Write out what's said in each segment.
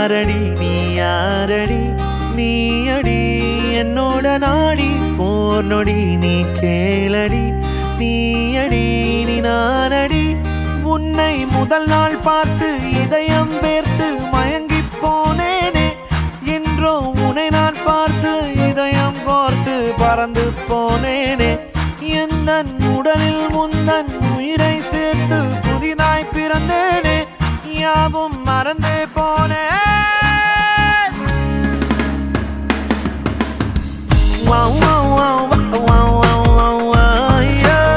யாரடி நீ யாரடி நீ அடி என்னோட நாடி போர் நொடி நீ கேளடி நீ அடி நீ நானடி உன்னை முதல் நாள் பார்த்து இதயம் வேர்த்து மயங்கி போனேனே என்றோ உன்னை நான் பார்த்து இதயம் கோர்த்து பறந்து போனேனே எந்த உடலில் முந்தன் உயிரை சேர்த்து புதிதாய் பிறந்தேனே யாவும் மறந்து போனேன் Wow, wow, wow, wow, wow, wow, wow, yeah.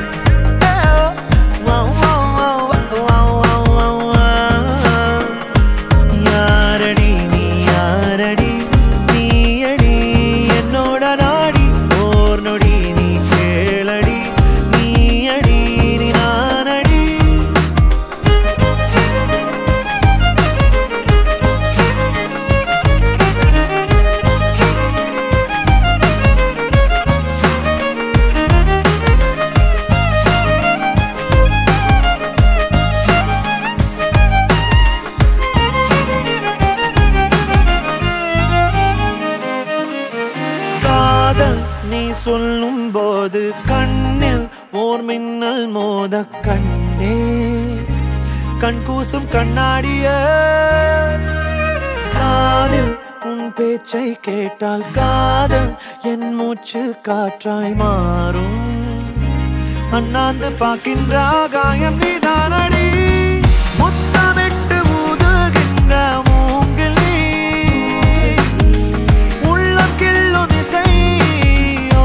Wow, wow, wow, wow, wow, wow, wow. யாரடி நீ யாரடி நீ அடி என்னோட நாடி ஓர் நொடி நீ கேளடி நீ அடி நீ நானடி காதல் நீ சொல்லும் போது கண்ணில் ஓர் மின்னல் மோத கண்ணே கண் கூசும் கண்ணாடிய காதில் உன் பேச்சை கேட்டால் காதல் என் மூச்சு காற்றாய் மாறும் அண்ணாந்து பார்க்கின்ற ஆகாயம் நீதானடி முத்தமிட்டு ஊதுகின்ற மூங்கில் நீ உள்ளம் கிள்ளும் இசையோ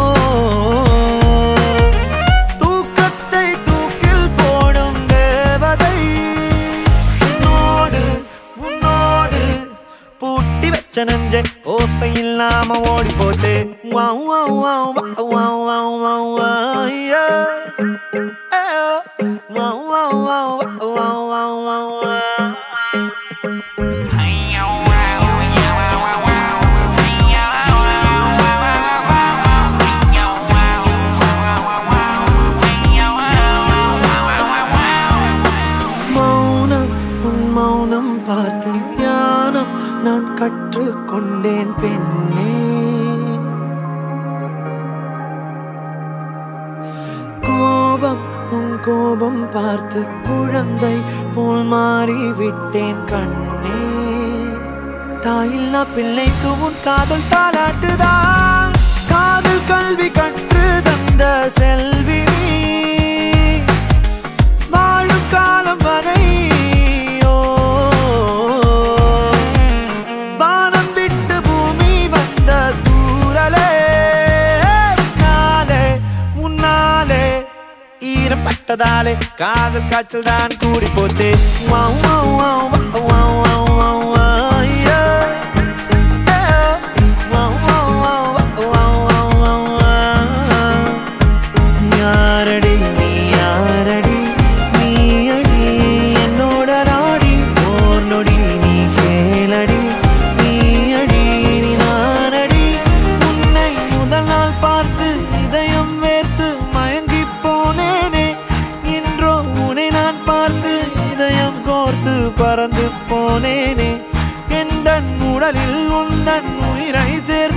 தூக்கத்தை தூக்கில் போடும் தேவதை உன்னோடு உன்னோடு பூட்டி வச்ச நெஞ்ச ஓசை இல்லாம ஓடி போச்சு Wow, wow, wow, wow, wow, wow, wow, wow, yeah. Eh, wow, wow, wow, wow, wow, wow, wow. மௌனம் உன் மௌனம் பார்த்து ஞானம் நான் கற்றுக்கொண்டேன் பெண்ணே கோபம் உன் கோபம் பார்த்து குழந்தை போல் மாறிவிட்டேன் கண்ணே தாயில்லா பிள்ளைக்கு உன் காதல் தாலாட்டுதான் காதல் கல்வி கற்று தந்த செல்வி நீ. வாழும் காலம் வரை ஓ, வானம் விட்டு பூமி வந்த தூரலே நாளே முன்னாலே ஈரப்பட்டதாலே காதல் காய்ச்சல் தான் கூடி போச்சு Wow, wow, wow, wow, wow, wow, wow, yeah. Eh, wow, wow, wow, wow, wow, wow, wow. யாரடி நீ யாரடி நீ அடி என்னோட நாடி ஓர் நொடி நீ கேளடி நீ அடி நீ நானடி உன்னை முதல் நாள் பார்த்து இதயம் வேர்த்து மயங்கி போனேனே என்றோ உன்னை நான் பார்த்து இதயம் கோர்த்து பறந்து போனேனே எந்த உடலில் உந்தன் உயிரை சேர்த்து